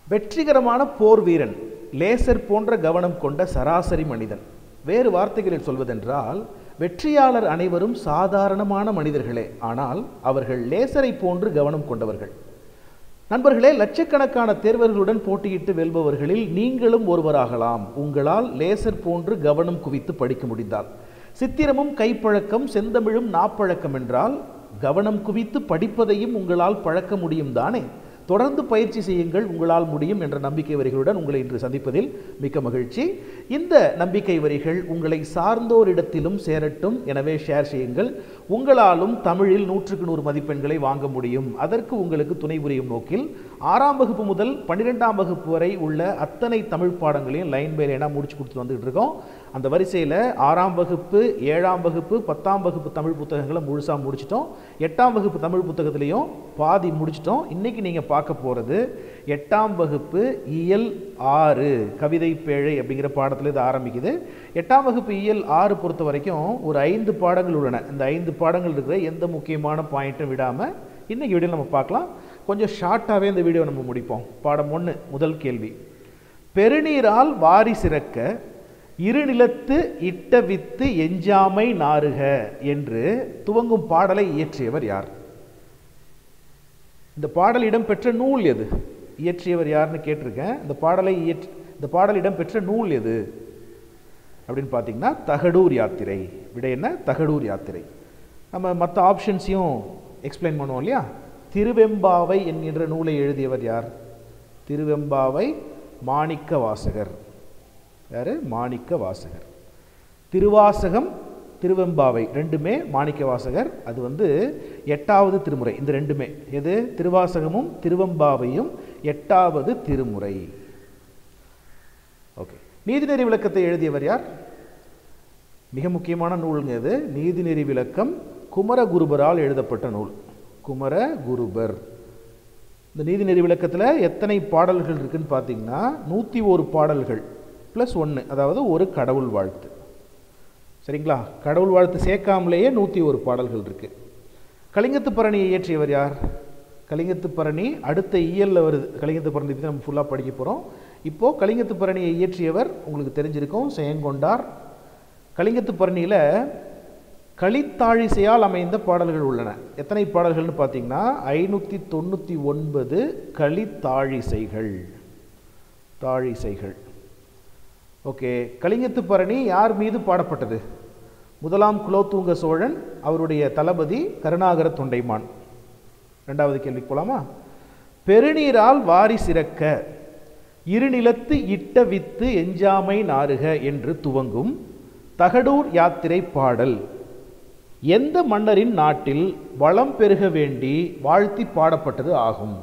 வெற்றிகரமான போர் வீரன் லேசர் போன்ற கவனம் கொண்ட சராசரி மனிதன் வேறு வார்த்தைகளில் சொல்வதென்றால் வெற்றியாளர் அனைவரும் சாதாரணமான மனிதர்களே ஆனால் அவர்கள் லேசரை போன்று கவனம் கொண்டவர்கள் நண்பர்களே லட்சக்கணக்கான தேர்வர்களுடன் போட்டியிட்டு வெல்பவர்களில் நீங்களும் ஒருவராகலாம் உங்களால் லேசர் போன்று கவனம் குவித்து படிக்க முடிந்தால் சித்திரமும் கைப்பழக்கம் செந்தமிழும் நாப்பழக்கம் என்றால் கவனம் குவித்து படிப்பதையும் உங்களால் பழக்க முடியும் தானே தொடர்ந்து பயிற்சி செய்யுங்கள் உங்களால் முடியும் என்ற நம்பிக்கை வரிகளுடன் உங்களை இன்று சந்திப்பதில் மிக்க மகிழ்ச்சி இந்த நம்பிக்கை வரிகள் உங்களை சார்ந்தோரிடத்திலும் சேரட்டும் எனவே ஷேர் செய்யுங்கள் உங்களாலும் தமிழில் நூற்றுக்கு நூறு மதிப்பெண்களை வாங்க முடியும் அதற்கு உங்களுக்கு துணை புரியும் நோக்கில் ஆறாம் வகுப்பு முதல் பன்னிரெண்டாம் வகுப்பு வரை உள்ள அத்தனை தமிழ் பாடங்களையும் லைன் பை லைனாக முடிச்சு கொடுத்து வந்துட்டு இருக்கோம் அந்த வரிசையில் ஆறாம் வகுப்பு ஏழாம் வகுப்பு பத்தாம் வகுப்பு தமிழ் புத்தகங்களை முழுசாக முடிச்சிட்டோம் எட்டாம் வகுப்பு தமிழ் புத்தகத்திலையும் பாதி முடிச்சிட்டோம் இன்னைக்கு நீங்கள் பார்க்க போகிறது எட்டாம் வகுப்பு இயல் ஆறு கவிதை பேழை அப்படிங்கிற பாடத்தில் இது ஆரம்பிக்குது எட்டாம் வகுப்பு இயல் ஆறு பொறுத்த வரைக்கும் ஒரு ஐந்து பாடங்கள் உள்ளன இந்த ஐந்து பாடங்கள் இருக்கிற எந்த முக்கியமான பாயிண்ட்டும் விடாமல் இன்னைக்கு வீடியோ நம்ம பார்க்கலாம் கொஞ்சம் ஷார்ட்டாகவே இந்த வீடியோ நம்ம முடிப்போம் பாடம் ஒன்று முதல் கேள்வி பெருநீரால் வாரி சிறக்க இருநிலத்து இட்ட வித்து எஞ்சாமை நாறுக என்று துவங்கும் பாடலை இயற்றியவர் யார் இந்த பாடல் இடம்பெற்ற நூல் எது இயற்றியவர் யாருன்னு கேட்டிருக்கேன் இந்த பாடலை இயற்ற இந்த பாடல் இடம்பெற்ற நூல் எது அப்படின்னு பார்த்தீங்கன்னா தகடூர் யாத்திரை விட என்ன தகடூர் யாத்திரை நம்ம மற்ற ஆப்ஷன்ஸையும் எக்ஸ்பிளைன் பண்ணுவோம் இல்லையா திருவெம்பாவை என்கின்ற நூலை எழுதியவர் யார் திருவெம்பாவை மாணிக்க வாசகர் யார் மாணிக்க வாசகர் திருவாசகம் திருவெம்பாவை ரெண்டுமே மாணிக்க வாசகர் அது வந்து எட்டாவது திருமுறை இந்த ரெண்டுமே எது திருவாசகமும் திருவெம்பாவையும் எட்டாவது திருமுறை ஓகே நீதிநெறி விளக்கத்தை எழுதியவர் யார் மிக முக்கியமான நூலுங்க இது நீதிநெறி விளக்கம் குமரகுருபரால் எழுதப்பட்ட நூல் குமரகுருபர் இந்த நீதிநெறி விளக்கத்தில் எத்தனை பாடல்கள் இருக்குன்னு பார்த்தீங்கன்னா நூற்றி ஒரு பாடல்கள் ப்ளஸ் ஒன்று அதாவது ஒரு கடவுள் வாழ்த்து சரிங்களா கடவுள் வாழ்த்து சேர்க்காமலேயே நூற்றி ஒரு பாடல்கள் இருக்குது கலிங்கத்து பரணியை இயற்றியவர் யார் கலிங்கத்து பரணி அடுத்த இயலில் வருது கலிங்கத்து பரணி பற்றி நம்ம ஃபுல்லாக படிக்க போகிறோம் இப்போது கலிங்கத்து பரணியை இயற்றியவர் உங்களுக்கு தெரிஞ்சிருக்கும் செயங்கொண்டார் கலிங்கத்து பரணியில் களித்தாழிசையால் அமைந்த பாடல்கள் உள்ளன எத்தனை பாடல்கள்னு பார்த்தீங்கன்னா ஐநூற்றி தொண்ணூற்றி ஒன்பது களித்தாழிசைகள் தாழிசைகள் ஓகே கலிங்கத்து பரணி யார் மீது பாடப்பட்டது முதலாம் குலோத்துங்க சோழன் அவருடைய தளபதி கருணாகர தொண்டைமான் ரெண்டாவது கேள்விக்கு போலாமா பெருநீரால் வாரி சிறக்க இருநிலத்து இட்ட வித்து எஞ்சாமை நாறுக என்று துவங்கும் தகடூர் யாத்திரை பாடல் எந்த மன்னரின் நாட்டில் வளம் பெருக வேண்டி வாழ்த்தி பாடப்பட்டது ஆகும்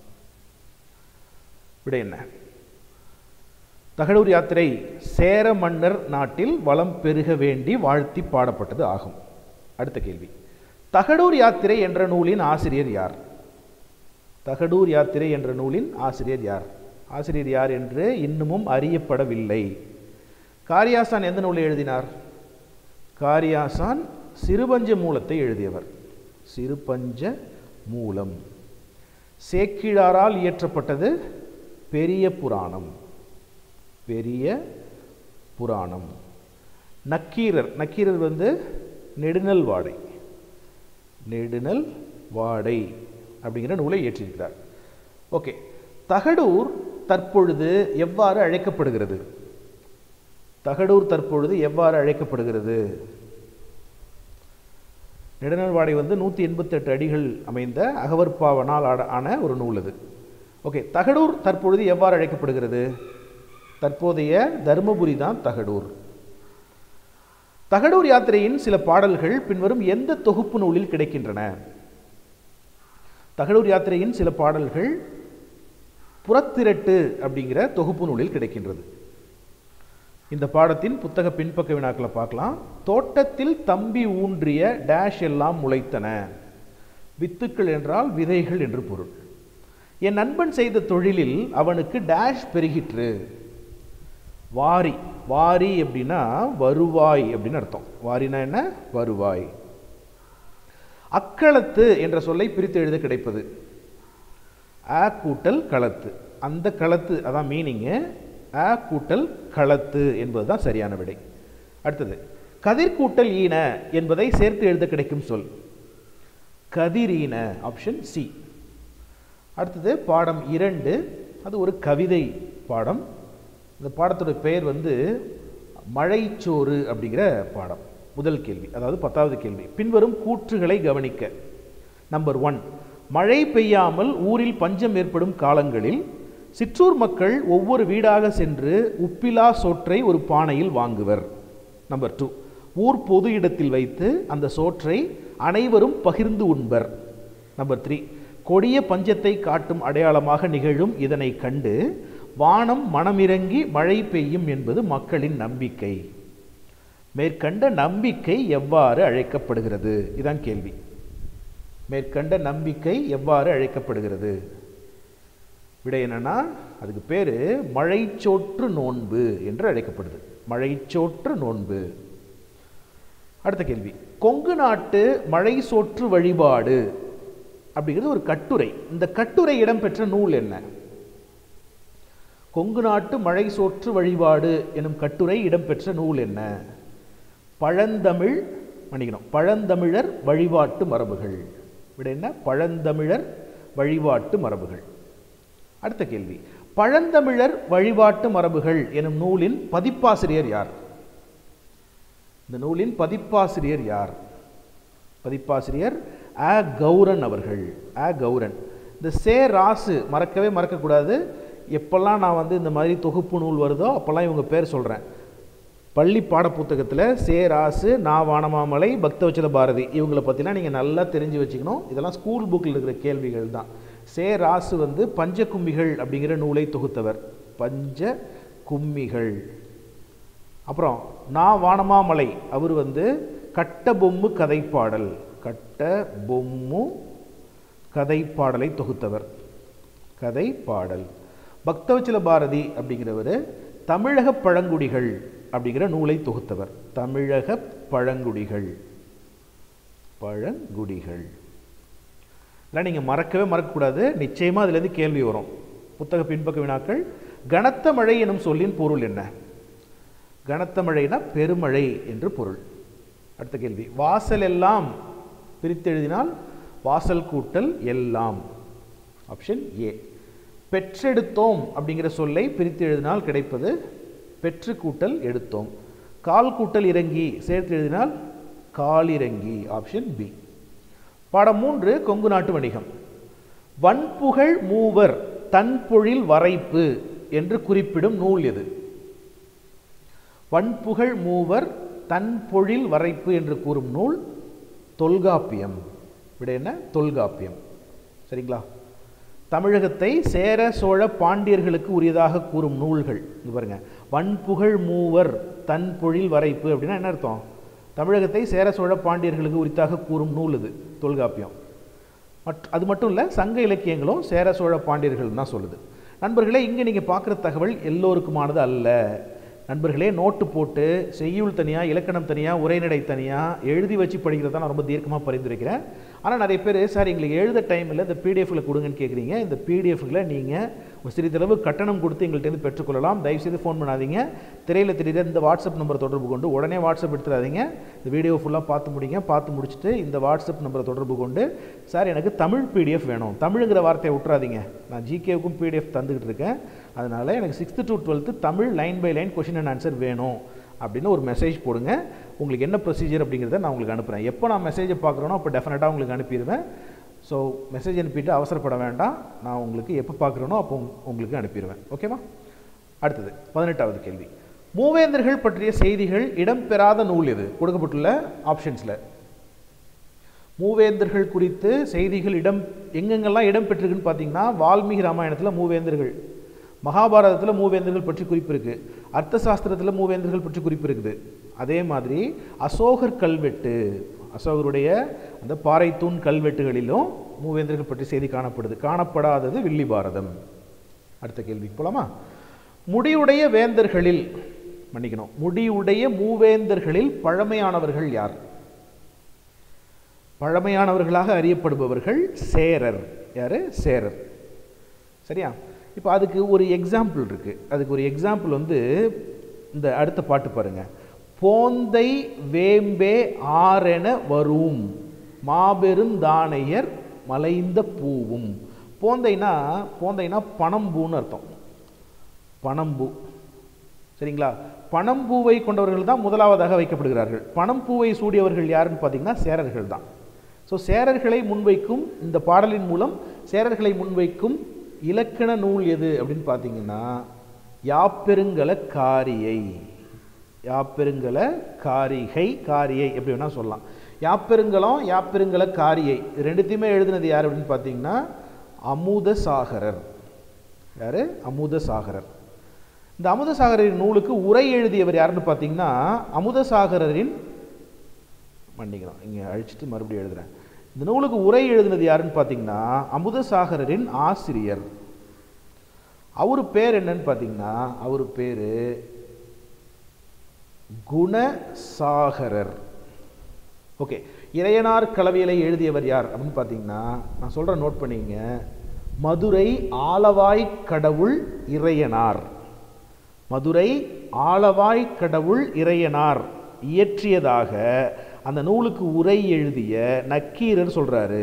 விட என்ன தகடூர் யாத்திரை சேர மன்னர் நாட்டில் வளம் பெருக வேண்டி வாழ்த்தி பாடப்பட்டது ஆகும் அடுத்த கேள்வி தகடூர் யாத்திரை என்ற நூலின் ஆசிரியர் யார் தகடூர் யாத்திரை என்ற நூலின் ஆசிரியர் யார் ஆசிரியர் யார் என்று இன்னமும் அறியப்படவில்லை காரியாசான் எந்த நூலை எழுதினார் காரியாசான் சிறுபஞ்ச மூலத்தை எழுதியவர் சிறுபஞ்ச மூலம் சேக்கிழாரால் இயற்றப்பட்டது பெரிய புராணம் பெரிய புராணம் நக்கீரர் நக்கீரர் வந்து நெடுநல் வாடை நெடுநல் வாடை அப்படிங்கிற நூலை இயற்றியிருக்கிறார் ஓகே தகடூர் தற்பொழுது எவ்வாறு அழைக்கப்படுகிறது தகடூர் தற்பொழுது எவ்வாறு அழைக்கப்படுகிறது நெடுநல்வாடை வந்து நூற்றி எண்பத்தெட்டு அடிகள் அமைந்த அகவற்பாவனால் ஆன ஒரு நூல் அது ஓகே தகடூர் தற்பொழுது எவ்வாறு அழைக்கப்படுகிறது தற்போதைய தருமபுரி தான் தகடூர் தகடூர் யாத்திரையின் சில பாடல்கள் பின்வரும் எந்த தொகுப்பு நூலில் கிடைக்கின்றன தகடூர் யாத்திரையின் சில பாடல்கள் புறத்திரட்டு அப்படிங்கிற தொகுப்பு நூலில் கிடைக்கின்றது இந்த பாடத்தின் புத்தக பின்பக்க வினாக்களை பார்க்கலாம் தோட்டத்தில் தம்பி ஊன்றிய டேஷ் எல்லாம் முளைத்தன வித்துக்கள் என்றால் விதைகள் என்று பொருள் என் நண்பன் செய்த தொழிலில் அவனுக்கு டேஷ் பெருகிற்று வாரி வாரி அப்படின்னா வருவாய் அப்படின்னு அர்த்தம் வாரினா என்ன வருவாய் அக்களத்து என்ற சொல்லை பிரித்து எழுத கிடைப்பது ஆ கூட்டல் களத்து அந்த களத்து அதான் மீனிங்கு அ கூட்டல் களத்து என்பது தான் சரியான விடை அடுத்தது கதிர் கூட்டல் ஈன என்பதை சேர்த்து எழுத கிடைக்கும் சொல் கதிரீன ஆப்ஷன் சி அடுத்தது பாடம் இரண்டு அது ஒரு கவிதை பாடம் இந்த பாடத்தோட பெயர் வந்து மழைச்சோறு அப்படிங்கிற பாடம் முதல் கேள்வி அதாவது பத்தாவது கேள்வி பின்வரும் கூற்றுகளை கவனிக்க நம்பர் ஒன் மழை பெய்யாமல் ஊரில் பஞ்சம் ஏற்படும் காலங்களில் சிற்றூர் மக்கள் ஒவ்வொரு வீடாக சென்று உப்பிலா சோற்றை ஒரு பானையில் வாங்குவர் நம்பர் டூ ஊர் பொது இடத்தில் வைத்து அந்த சோற்றை அனைவரும் பகிர்ந்து உண்பர் நம்பர் த்ரீ கொடிய பஞ்சத்தை காட்டும் அடையாளமாக நிகழும் இதனை கண்டு வானம் மனமிறங்கி மழை பெய்யும் என்பது மக்களின் நம்பிக்கை மேற்கண்ட நம்பிக்கை எவ்வாறு அழைக்கப்படுகிறது இதான் கேள்வி மேற்கண்ட நம்பிக்கை எவ்வாறு அழைக்கப்படுகிறது விடை என்னன்னா அதுக்கு பேர் மழைச்சோற்று நோன்பு என்று அழைக்கப்படுது மழைச்சோற்று நோன்பு அடுத்த கேள்வி கொங்கு நாட்டு மழை சோற்று வழிபாடு அப்படிங்கிறது ஒரு கட்டுரை இந்த கட்டுரை இடம்பெற்ற நூல் என்ன கொங்கு நாட்டு மழை சோற்று வழிபாடு எனும் கட்டுரை இடம்பெற்ற நூல் என்ன பழந்தமிழ் மன்னிக்கணும் பழந்தமிழர் வழிபாட்டு மரபுகள் விட என்ன பழந்தமிழர் வழிபாட்டு மரபுகள் அடுத்த கேள்வி பழந்தமிழர் வழிபாட்டு மரபுகள் எனும் நூலின் பதிப்பாசிரியர் யார் இந்த நூலின் பதிப்பாசிரியர் யார் பதிப்பாசிரியர் அ கௌரன் அவர்கள் அ கௌரன் இந்த சே ராசு மறக்கவே மறக்கக்கூடாது எப்பெல்லாம் நான் வந்து இந்த மாதிரி தொகுப்பு நூல் வருதோ அப்போல்லாம் இவங்க பேர் சொல்கிறேன் பள்ளி பாடப்புத்தகத்தில் சே ராசு நா வானமாமலை பக்தவச்சல பாரதி இவங்களை பற்றிலாம் நீங்கள் நல்லா தெரிஞ்சு வச்சுக்கணும் இதெல்லாம் ஸ்கூல் புக்கில் இருக்கிற கேள்விகள் தான் சே ராசு வந்து பஞ்ச கும்மிகள் அப்படிங்கிற நூலை தொகுத்தவர் பஞ்ச கும்மிகள் அப்புறம் நா வானமாமலை அவர் வந்து கட்ட பொம்மு கதைப்பாடல் கட்ட பொம்மு கதைப்பாடலை தொகுத்தவர் கதைப்பாடல் பக்தவச்சல பாரதி அப்படிங்கிறவர் தமிழக பழங்குடிகள் அப்படிங்கிற நூலை தொகுத்தவர் தமிழக பழங்குடிகள் பழங்குடிகள் இதெல்லாம் நீங்கள் மறக்கவே மறக்கக்கூடாது நிச்சயமாக அதுலேருந்து கேள்வி வரும் புத்தக பின்பக்க வினாக்கள் கனத்த மழை எனும் சொல்லின் பொருள் என்ன கனத்த மழைனா பெருமழை என்று பொருள் அடுத்த கேள்வி வாசல் எல்லாம் பிரித்து எழுதினால் வாசல் கூட்டல் எல்லாம் ஆப்ஷன் ஏ பெற்றெடுத்தோம் அப்படிங்கிற சொல்லை பிரித்து எழுதினால் கிடைப்பது பெற்று கூட்டல் எடுத்தோம் கால் கூட்டல் இறங்கி சேர்த்து எழுதினால் கால் இறங்கி ஆப்ஷன் பி பாடம் மூன்று கொங்கு நாட்டு வணிகம் வன்புகழ் மூவர் தன்பொழில் வரைப்பு என்று குறிப்பிடும் நூல் எது வன்புகழ் மூவர் தன்பொழில் வரைப்பு என்று கூறும் நூல் தொல்காப்பியம் விட என்ன தொல்காப்பியம் சரிங்களா தமிழகத்தை சேர சோழ பாண்டியர்களுக்கு உரியதாக கூறும் நூல்கள் இது பாருங்க வன்புகழ் மூவர் தன்பொழில் வரைப்பு அப்படின்னா என்ன அர்த்தம் தமிழகத்தை சேர சோழ பாண்டியர்களுக்கு உரித்தாக கூறும் நூல் இது தொல்காப்பியம் மட் அது மட்டும் இல்லை சங்க இலக்கியங்களும் சேர சோழ பாண்டியர்கள் தான் சொல்லுது நண்பர்களே இங்கே நீங்கள் பார்க்குற தகவல் எல்லோருக்குமானது அல்ல நண்பர்களே நோட்டு போட்டு செய்யுள் தனியாக இலக்கணம் தனியாக உரைநடை தனியாக எழுதி வச்சு படிக்கிறத நான் ரொம்ப தீர்க்கமாக பரிந்துரைக்கிறேன் ஆனால் நிறைய பேர் சார் எங்களுக்கு எழுத டைம் இல்லை இந்த பிடிஎஃப்ல கொடுங்கன்னு கேட்குறீங்க இந்த பிடிஎஃப்ல நீங்கள் ஒரு சிறிதளவு கட்டணம் கொடுத்து எங்கள்கிட்ட பெற்றுக்கொள்ளலாம் தயவுசெய்து ஃபோன் பண்ணாதீங்க திரையில் தெரியுற இந்த வாட்ஸ்அப் நம்பரை தொடர்பு கொண்டு உடனே வாட்ஸ்அப் எடுத்துடாதீங்க இந்த வீடியோ ஃபுல்லாக பார்த்து முடிங்க பார்த்து முடிச்சுட்டு இந்த வாட்ஸ்அப் நம்பரை தொடர்பு கொண்டு சார் எனக்கு தமிழ் பிடிஎஃப் வேணும் தமிழுங்கிற வார்த்தையை விட்றாதீங்க நான் ஜிகேவுக்கும் பிடிஎஃப் தந்துக்கிட்டு இருக்கேன் அதனால் எனக்கு sixth to twelfth Tamil line by line question and answer வேணும் அப்படின்னு ஒரு மெசேஜ் போடுங்க உங்களுக்கு என்ன ப்ரொசீஜர் அப்படிங்கிறத நான் உங்களுக்கு அனுப்புகிறேன் எப்போ நான் மெசேஜை பார்க்குறேனோ அப்போ டெஃபினட்டாக உங்களுக்கு அனுப்பிடுவேன் ஸோ மெசேஜ் அனுப்பிட்டு அவசரப்பட வேண்டாம் நான் உங்களுக்கு எப்போ பார்க்குறேனோ அப்போ உங்களுக்கு அனுப்பிடுவேன் ஓகேவா அடுத்தது பதினெட்டாவது கேள்வி மூவேந்தர்கள் பற்றிய செய்திகள் இடம்பெறாத நூல் எது கொடுக்கப்பட்டுள்ள ஆப்ஷன்ஸில் மூவேந்தர்கள் குறித்து செய்திகள் இடம் எங்கெங்கெல்லாம் இடம் பெற்றிருக்குன்னு பார்த்தீங்கன்னா வால்மீகி ராமாயணத்தில் மூவேந்தர்கள் மகாபாரதத்தில் மூவேந்தர்கள் பற்றி குறிப்பு இருக்குது அர்த்த சாஸ்திரத்தில் மூவேந்தர்கள் பற்றி குறிப்பு இருக்குது அதே மாதிரி அசோகர் கல்வெட்டு அசோகருடைய அந்த பாறை தூண் கல்வெட்டுகளிலும் மூவேந்தர்கள் பற்றி செய்தி காணப்படுது காணப்படாதது வில்லி பாரதம் அடுத்த கேள்விக்கு போலாமா முடியுடைய வேந்தர்களில் மன்னிக்கணும் முடியுடைய மூவேந்தர்களில் பழமையானவர்கள் யார் பழமையானவர்களாக அறியப்படுபவர்கள் சேரர் யாரு சேரர் சரியா இப்போ அதுக்கு ஒரு எக்ஸாம்பிள் இருக்குது அதுக்கு ஒரு எக்ஸாம்பிள் வந்து இந்த அடுத்த பாட்டு பாருங்க போந்தை வேம்பே ஆரென வரும் மாபெரும் தானையர் மலைந்த பூவும் போந்தைனா போந்தைனா பனம்பூன்னு அர்த்தம் பனம்பூ சரிங்களா பனம்பூவை கொண்டவர்கள் தான் முதலாவதாக வைக்கப்படுகிறார்கள் பனம்பூவை சூடியவர்கள் யாருன்னு பார்த்தீங்கன்னா சேரர்கள் தான் ஸோ சேரர்களை முன்வைக்கும் இந்த பாடலின் மூலம் சேரர்களை முன்வைக்கும் இலக்கண நூல் எது அப்படின்னு பார்த்தீங்கன்னா யாப்பெருங்கல காரியை யாப்பெருங்கல காரிகை காரியை எப்படி வேணால் சொல்லலாம் யாப்பெருங்கலம் யாப்பெருங்கல காரியை இது ரெண்டுத்தையுமே எழுதினது யார் அப்படின்னு பார்த்தீங்கன்னா அமுத சாகரர் யார் அமுத சாகரர் இந்த அமுதசாகரின் நூலுக்கு உரை எழுதியவர் யாருன்னு பார்த்தீங்கன்னா அமுதசாகரின் மன்னிக்கிறோம் இங்கே அழிச்சிட்டு மறுபடியும் எழுதுறேன் இந்த நூலுக்கு உரை எழுதினது யாருன்னு பார்த்தீங்கன்னா அமுதசாகரின் ஆசிரியர் அவர் பேர் என்னன்னு பார்த்தீங்கன்னா அவர் பேர் குணசாகரர் ஓகே இறையனார் கலவியலை எழுதியவர் யார் அப்படின்னு பார்த்தீங்கன்னா நான் சொல்கிறேன் நோட் பண்ணிங்க மதுரை ஆலவாய் கடவுள் இறையனார் மதுரை ஆலவாய் கடவுள் இறையனார் இயற்றியதாக அந்த நூலுக்கு உரை எழுதிய நக்கீரர் சொல்றாரு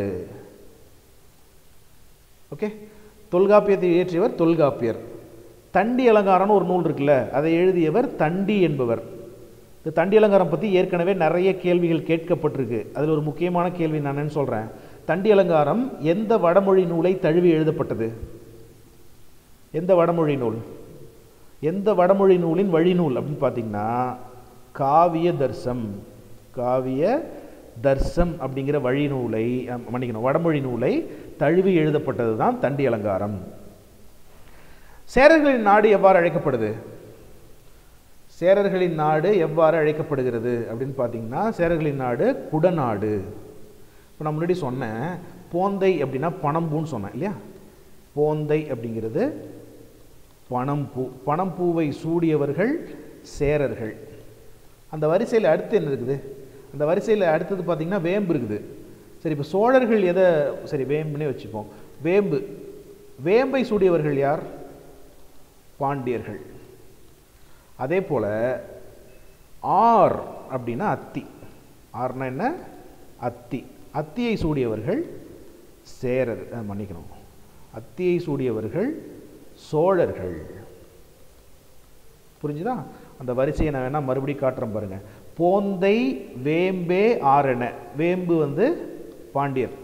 ஓகே தொல்காப்பியத்தை இயற்றியவர் தொல்காப்பியர் தண்டி அலங்காரம்னு ஒரு நூல் இருக்குல்ல அதை எழுதியவர் தண்டி என்பவர் இந்த தண்டி அலங்காரம் பற்றி ஏற்கனவே நிறைய கேள்விகள் கேட்கப்பட்டிருக்கு அதில் ஒரு முக்கியமான கேள்வி நான் என்னன்னு சொல்கிறேன் தண்டி அலங்காரம் எந்த வடமொழி நூலை தழுவி எழுதப்பட்டது எந்த வடமொழி நூல் எந்த வடமொழி நூலின் வழிநூல் அப்படின்னு பார்த்தீங்கன்னா காவிய தர்சம் காவிய தர்சம் அப்படிங்கிற வழிநூலை அஹ், மன்னிக்கணும் வடமொழி நூலை தழுவி எழுதப்பட்டது தான் தண்டி அலங்காரம் சேரர்களின் நாடு எவ்வாறு அழைக்கப்படுது சேரர்களின் நாடு எவ்வாறு அழைக்கப்படுகிறது அப்படின்னு பார்த்தீங்கன்னா சேரர்களின் நாடு குடநாடு இப்போ நான் முன்னாடி சொன்னேன் போந்தை அப்படின்னா பனம்பூன்னு சொன்னேன் இல்லையா போந்தை அப்படிங்கிறது பனம்பூ பனம்பூவை சூடியவர்கள் சேரர்கள் அந்த வரிசையில் அடுத்து என்ன இருக்குது அந்த வரிசையில் அடுத்தது பார்த்தீங்கன்னா வேம்பு இருக்குது சரி இப்போ சோழர்கள் எதை சரி வேம்புனே வச்சுப்போம் வேம்பு வேம்பை சூடியவர்கள் யார் பாண்டியர்கள் அதே போல் ஆர் அப்படின்னா அத்தி ஆர்னா என்ன அத்தி அத்தியை சூடியவர்கள் சேரர் அஹ், மன்னிக்கணும் அத்தியை சூடியவர்கள் சோழர்கள் புரிஞ்சுதா அந்த வரிசையை நான் வேணா மறுபடியும் காட்டுறேன் பாருங்க போந்தை வேம்பே ஆரென வேம்பு வந்து பாண்டியர்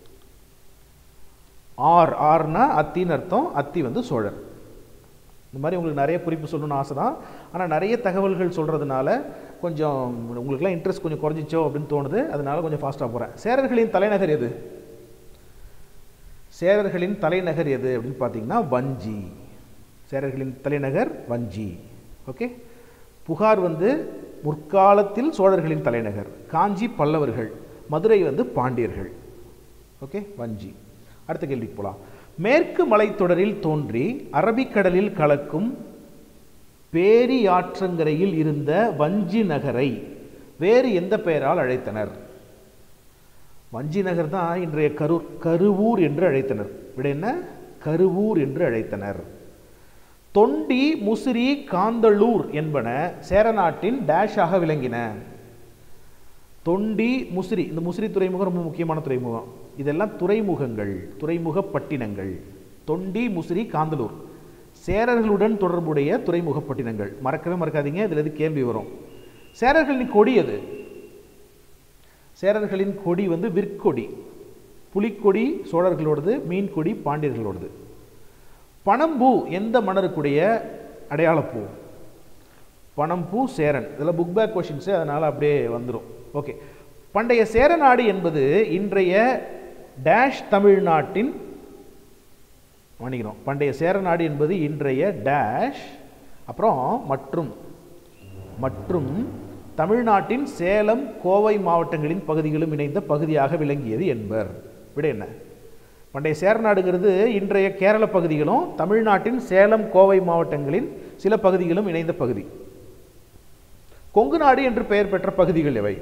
ஆர் ஆர்னா அத்தின்னு அர்த்தம் அத்தி வந்து சோழர் இந்த மாதிரி உங்களுக்கு நிறைய குறிப்பு சொல்லணும்னு ஆசை தான் ஆனால் நிறைய தகவல்கள் சொல்கிறதுனால கொஞ்சம் உங்களுக்குலாம் இன்ட்ரெஸ்ட் கொஞ்சம் குறைஞ்சிச்சோ அப்படின்னு தோணுது அதனால கொஞ்சம் ஃபாஸ்ட்டாக போகிறேன் சேரர்களின் தலைநகர் எது சேரர்களின் தலைநகர் எது அப்படின்னு பார்த்தீங்கன்னா வஞ்சி சேரர்களின் தலைநகர் வஞ்சி ஓகே புகார் வந்து முற்காலத்தில் சோழர்களின் தலைநகர் காஞ்சி பல்லவர்கள் மதுரை வந்து பாண்டியர்கள் ஓகே வஞ்சி அடுத்த கேள்விக்கு போகலாம் மேற்கு மலைத்தொடரில் தோன்றி அரபிக்கடலில் கலக்கும் பேரியாற்றங்கரையில் இருந்த வஞ்சி நகரை வேறு எந்த பெயரால் அழைத்தனர் வஞ்சி நகர் தான் இன்றைய கரூர் கருவூர் என்று அழைத்தனர் விட என்ன கருவூர் என்று அழைத்தனர் தொண்டி முசிறி காந்தளூர் என்பன சேரநாட்டின் டேஷாக விளங்கின தொண்டி முசிறி இந்த முசிறி துறைமுகம் ரொம்ப முக்கியமான துறைமுகம் இதெல்லாம் துறைமுகங்கள் துறைமுக பட்டினங்கள் தொண்டி முசிறி காந்தலூர் சேரர்களுடன் தொடர்புடைய துறைமுக பட்டினங்கள் மறக்கவே மறக்காதீங்க இதில் எது கேள்வி வரும் சேரர்களின் கொடி எது சேரர்களின் கொடி வந்து விற்கொடி புலிக்கொடி சோழர்களோடது மீன் கொடி பாண்டியர்களோடது பனம்பூ எந்த மன்னருக்குடைய அடையாளப்பூ பனம்பூ சேரன் இதெல்லாம் புக் பேக் கொஷின்ஸு அதனால் அப்படியே வந்துடும் ஓகே பண்டைய சேரநாடு என்பது இன்றைய டேஷ் தமிழ்நாட்டின் மன்னிக்கிறோம் பண்டைய சேரநாடு என்பது இன்றைய டேஷ் அப்புறம் மற்றும் மற்றும் தமிழ்நாட்டின் சேலம் கோவை மாவட்டங்களின் பகுதிகளும் இணைந்த பகுதியாக விளங்கியது என்பர் விட என்ன பண்டைய சேரநாடுங்கிறது இன்றைய கேரள பகுதிகளும் தமிழ்நாட்டின் சேலம் கோவை மாவட்டங்களின் சில பகுதிகளும் இணைந்த பகுதி கொங்கு நாடு என்று பெயர் பெற்ற பகுதிகள் எவை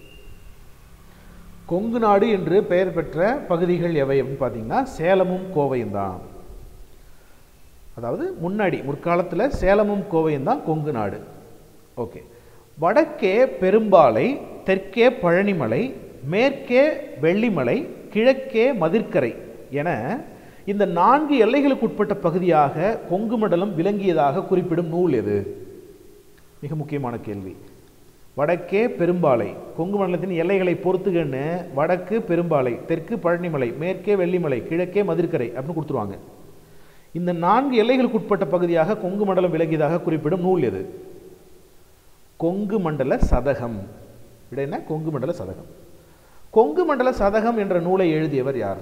கொங்கு நாடு என்று பெயர் பெற்ற பகுதிகள் எவை அப்படின்னு பார்த்தீங்கன்னா சேலமும் கோவையும் தான் அதாவது முன்னாடி முற்காலத்தில் சேலமும் கோவையும் தான் கொங்கு நாடு ஓகே வடக்கே பெரும்பாலை தெற்கே பழனிமலை மேற்கே வெள்ளிமலை கிழக்கே மதிர்க்கரை என இந்த நான்கு எல்லைகளுக்கு உட்பட்ட பகுதியாக கொங்கு மண்டலம் விளங்கியதாக குறிப்பிடும் நூல் எது மிக முக்கியமான கேள்வி வடக்கே பெரும்பாலை கொங்கு மண்டலத்தின் எல்லைகளை பொறுத்துகன்னு வடக்கு பெரும்பாலை தெற்கு பழனிமலை மேற்கே வெள்ளிமலை கிழக்கே மதிர்க்கரை அப்படின்னு கொடுத்துருவாங்க இந்த நான்கு எல்லைகளுக்கு உட்பட்ட பகுதியாக கொங்கு மண்டலம் விளங்கியதாக குறிப்பிடும் நூல் எது கொங்கு மண்டல சதகம் விட என்ன கொங்கு மண்டல சதகம் கொங்கு மண்டல சதகம் என்ற நூலை எழுதியவர் யார்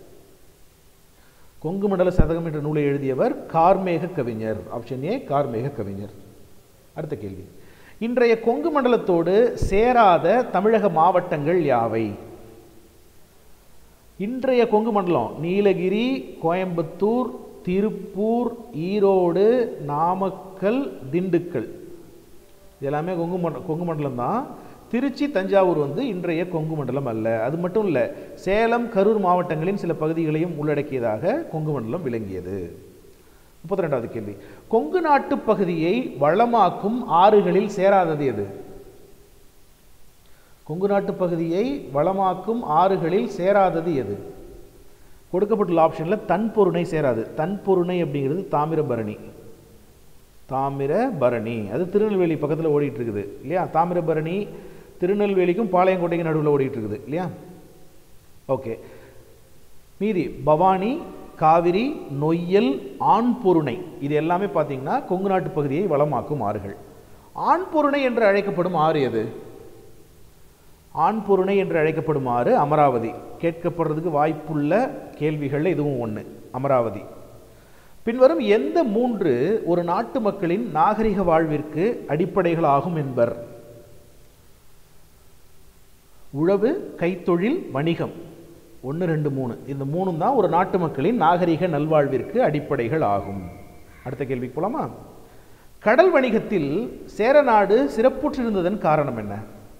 கொங்கு மண்டல சதகம் என்ற நூலை எழுதியவர் கார்மேக கவிஞர் ஆப்ஷன் ஏ கார்மேக கவிஞர் அடுத்த கேள்வி இன்றைய கொங்கு மண்டலத்தோடு சேராத தமிழக மாவட்டங்கள் யாவை இன்றைய கொங்கு மண்டலம் நீலகிரி கோயம்புத்தூர் திருப்பூர் ஈரோடு நாமக்கல் திண்டுக்கல் இது எல்லாமே கொங்கு மண்ட கொங்கு மண்டலம் தான் திருச்சி தஞ்சாவூர் வந்து இன்றைய கொங்கு மண்டலம் அல்ல அது மட்டும் இல்லை சேலம் கரூர் மாவட்டங்களின் சில பகுதிகளையும் உள்ளடக்கியதாக கொங்கு மண்டலம் விளங்கியது முப்பத்தி ரெண்டாவது கேள்வி கொங்கு நாட்டு பகுதியை வளமாக்கும் ஆறுகளில் சேராதது எது கொங்கு நாட்டு பகுதியை வளமாக்கும் ஆறுகளில் சேராதது எது கொடுக்கப்பட்டுள்ள ஆப்ஷனில் தன்பொருணை சேராது தன்பொருணை அப்படிங்கிறது தாமிரபரணி தாமிரபரணி அது திருநெல்வேலி பக்கத்தில் ஓடிட்டு இருக்குது இல்லையா தாமிரபரணி திருநெல்வேலிக்கும் பாளையங்கோட்டைக்கும் நடுவில் ஓடிட்டு இருக்குது இல்லையா ஓகே மீதி பவானி காவிரி நொய்யல் ஆண் பொருணை இது எல்லாமே பார்த்தீங்கன்னா கொங்கு நாட்டு பகுதியை வளமாக்கும் ஆறுகள் ஆண் பொருணை என்று அழைக்கப்படும் ஆறு எது ஆண் பொருணை என்று அழைக்கப்படும் ஆறு அமராவதி கேட்கப்படுறதுக்கு வாய்ப்புள்ள கேள்விகளில் இதுவும் ஒன்று அமராவதி பின்வரும் எந்த மூன்று ஒரு நாட்டு மக்களின் நாகரிக வாழ்விற்கு அடிப்படைகளாகும் என்பர் உழவு கைத்தொழில் வணிகம் ஒன்று ரெண்டு மூணு இந்த மூணும் தான் ஒரு நாட்டு மக்களின் நாகரிக நல்வாழ்விற்கு அடிப்படைகள் ஆகும் அடுத்த கேள்விக்கு போலாமா கடல் வணிகத்தில் சேரநாடு சிறப்புற்றிருந்ததன் காரணம் என்ன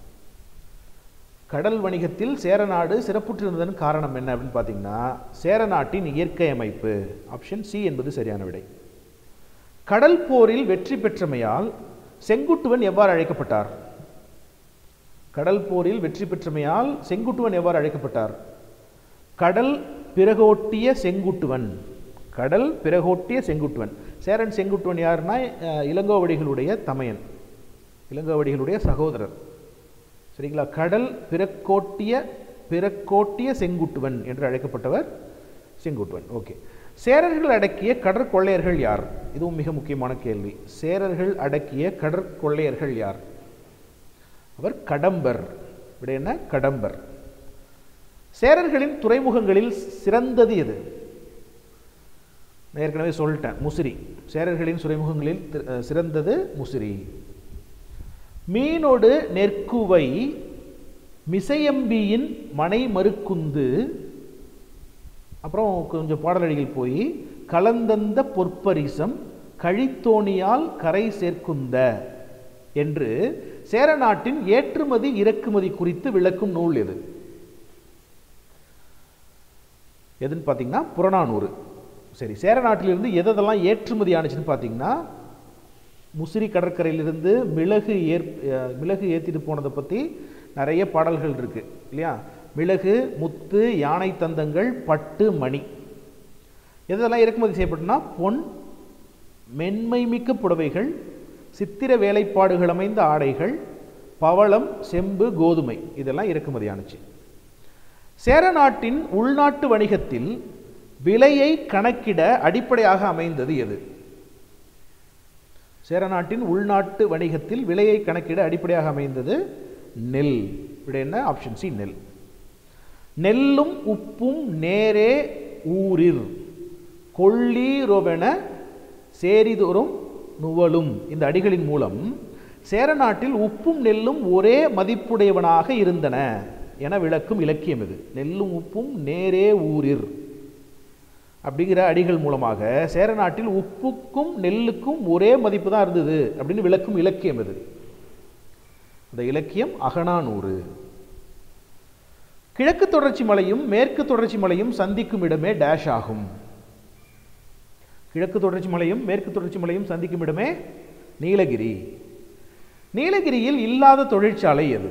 கடல் வணிகத்தில் சேரநாடு சிறப்புற்றிருந்ததன் காரணம் என்ன அப்படின்னு பார்த்தீங்கன்னா சேரநாட்டின் இயற்கை அமைப்பு ஆப்ஷன் சி என்பது சரியான விடை கடல் போரில் வெற்றி பெற்றமையால் செங்குட்டுவன் எவ்வாறு அழைக்கப்பட்டார் கடல் போரில் வெற்றி பெற்றமையால் செங்குட்டுவன் எவ்வாறு அழைக்கப்பட்டார் கடல் பிறகோட்டிய செங்குட்டுவன் கடல் பிறகோட்டிய செங்குட்டுவன் சேரன் செங்குட்டுவன் யாருன்னா அஹ், இளங்கோவடிகளுடைய தமையன் இளங்கோவடிகளுடைய சகோதரர் சரிங்களா கடல் பிறக்கோட்டிய பிறக்கோட்டிய செங்குட்டுவன் என்று அழைக்கப்பட்டவர் செங்குட்டுவன் ஓகே சேரர்கள் அடக்கிய கடற்கொள்ளையர்கள் யார் இதுவும் மிக முக்கியமான கேள்வி சேரர்கள் அடக்கிய கடற்கொள்ளையர்கள் யார் அவர் கடம்பர் விட என்ன கடம்பர் சேரர்களின் துறைமுகங்களில் சிறந்தது எது நான் ஏற்கனவே சொல்லிட்டேன் முசிறி சேரர்களின் துறைமுகங்களில் தி- அஹ் சிறந்தது முசிறி மீனோடு நெற்குவை மிசையம்பியின் மனை மறுக்குந்து அப்புறம் கொஞ்சம் பாடலடிகள் போய் கலந்தந்த பொற்பரிசம் கழித்தோணியால் கரை சேர்க்குந்த என்று சேரநாட்டின் ஏற்றுமதி இறக்குமதி குறித்து விளக்கும் நூல் எது எதுன்னு பார்த்தீங்கன்னா புறநானூறு சரி சேரநாட்டிலிருந்து எதெல்லாம் ஏற்றுமதி ஆனுச்சுன்னு பார்த்தீங்கன்னா முசிறி கடற்கரையிலிருந்து மிளகு ஏற் அஹ் மிளகு ஏற்றிட்டு போனதை பற்றி நிறைய பாடல்கள் இருக்கு இல்லையா மிளகு முத்து யானை தந்தங்கள் பட்டு மணி எதெல்லாம் இறக்குமதி செய்யப்பட்டுனா பொன் மென்மை மிக்க புடவைகள் சித்திர வேலைப்பாடுகள் அமைந்த ஆடைகள் பவளம் செம்பு கோதுமை இதெல்லாம் இறக்குமதி ஆனுச்சு சேர நாட்டின் உள்நாட்டு வணிகத்தில் விலையை கணக்கிட அடிப்படையாக அமைந்தது எது சேரநாட்டின் உள்நாட்டு வணிகத்தில் விலையை கணக்கிட அடிப்படையாக அமைந்தது நெல் விட என்ன ஆப்ஷன் சி நெல் நெல்லும் உப்பும் நேரே ஊரிர் கொள்ளீரோவென சேரிதோறும் நுவலும் இந்த அடிகளின் மூலம் சேரநாட்டில் உப்பும் நெல்லும் ஒரே மதிப்புடையவனாக இருந்தன என விளக்கும் இலக்கியம் இது நெல்லும் உப்பும் நேரே ஊரிர் அப்படிங்கிற அடிகள் மூலமாக சேரநாட்டில் உப்புக்கும் நெல்லுக்கும் ஒரே மதிப்பு தான் இருந்தது அப்படின்னு விளக்கும் இலக்கியம் இது அந்த இலக்கியம் அகனானூறு கிழக்கு தொடர்ச்சி மலையும் மேற்கு தொடர்ச்சி மலையும் சந்திக்கும் இடமே டேஷ் ஆகும் கிழக்கு தொடர்ச்சி மலையும் மேற்கு தொடர்ச்சி மலையும் சந்திக்கும் இடமே நீலகிரி நீலகிரியில் இல்லாத தொழிற்சாலை எது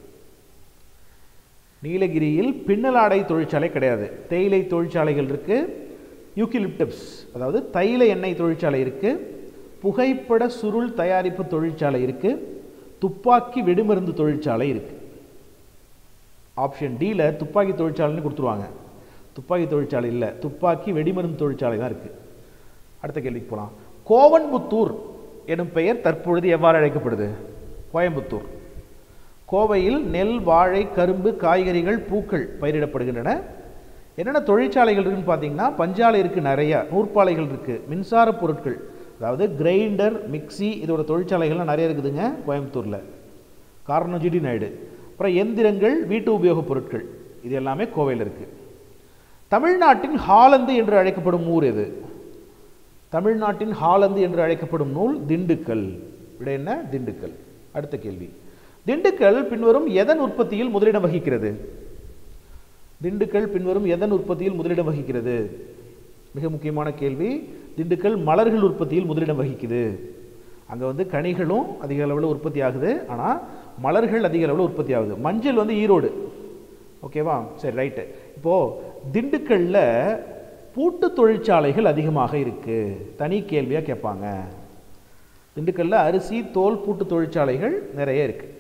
நீலகிரியில் பின்னலாடை தொழிற்சாலை கிடையாது தேயிலை தொழிற்சாலைகள் இருக்கு யூக்கிலிப்டப்ஸ் அதாவது தைல எண்ணெய் தொழிற்சாலை இருக்கு புகைப்பட சுருள் தயாரிப்பு தொழிற்சாலை இருக்கு துப்பாக்கி வெடிமருந்து தொழிற்சாலை இருக்கு ஆப்ஷன் டியில் துப்பாக்கி தொழிற்சாலைன்னு கொடுத்துருவாங்க துப்பாக்கி தொழிற்சாலை இல்லை துப்பாக்கி வெடிமருந்து தொழிற்சாலை தான் இருக்குது அடுத்த கேள்விக்கு போகலாம் கோவன்புத்தூர் எனும் பெயர் தற்பொழுது எவ்வாறு அழைக்கப்படுது கோயம்புத்தூர் கோவையில் நெல் வாழை கரும்பு காய்கறிகள் பூக்கள் பயிரிடப்படுகின்றன என்னென்ன தொழிற்சாலைகள் இருக்குன்னு பார்த்தீங்கன்னா பஞ்சாலை இருக்குது நிறையா நூற்பாலைகள் இருக்குது மின்சார பொருட்கள் அதாவது கிரைண்டர் மிக்ஸி இதோட தொழிற்சாலைகள்லாம் நிறைய இருக்குதுங்க கோயம்புத்தூரில் காரணம் ஜிடி நாயுடு அப்புறம் எந்திரங்கள் வீட்டு உபயோகப் பொருட்கள் இது எல்லாமே கோவையில் இருக்குது தமிழ்நாட்டின் ஹாலந்து என்று அழைக்கப்படும் ஊர் எது தமிழ்நாட்டின் ஹாலந்து என்று அழைக்கப்படும் நூல் திண்டுக்கல் விட என்ன திண்டுக்கல் அடுத்த கேள்வி திண்டுக்கல் பின்வரும் எதன் உற்பத்தியில் முதலிடம் வகிக்கிறது திண்டுக்கல் பின்வரும் எதன் உற்பத்தியில் முதலிடம் வகிக்கிறது மிக முக்கியமான கேள்வி திண்டுக்கல் மலர்கள் உற்பத்தியில் முதலிடம் வகிக்குது அங்கே வந்து கனிகளும் அதிக அளவில் உற்பத்தி ஆகுது ஆனால் மலர்கள் அதிக அளவில் உற்பத்தி ஆகுது மஞ்சள் வந்து ஈரோடு ஓகேவா சரி ரைட்டு இப்போது திண்டுக்கல்லில் பூட்டு தொழிற்சாலைகள் அதிகமாக இருக்குது தனி கேள்வியாக கேட்பாங்க திண்டுக்கல்லில் அரிசி தோல் பூட்டு தொழிற்சாலைகள் நிறைய இருக்குது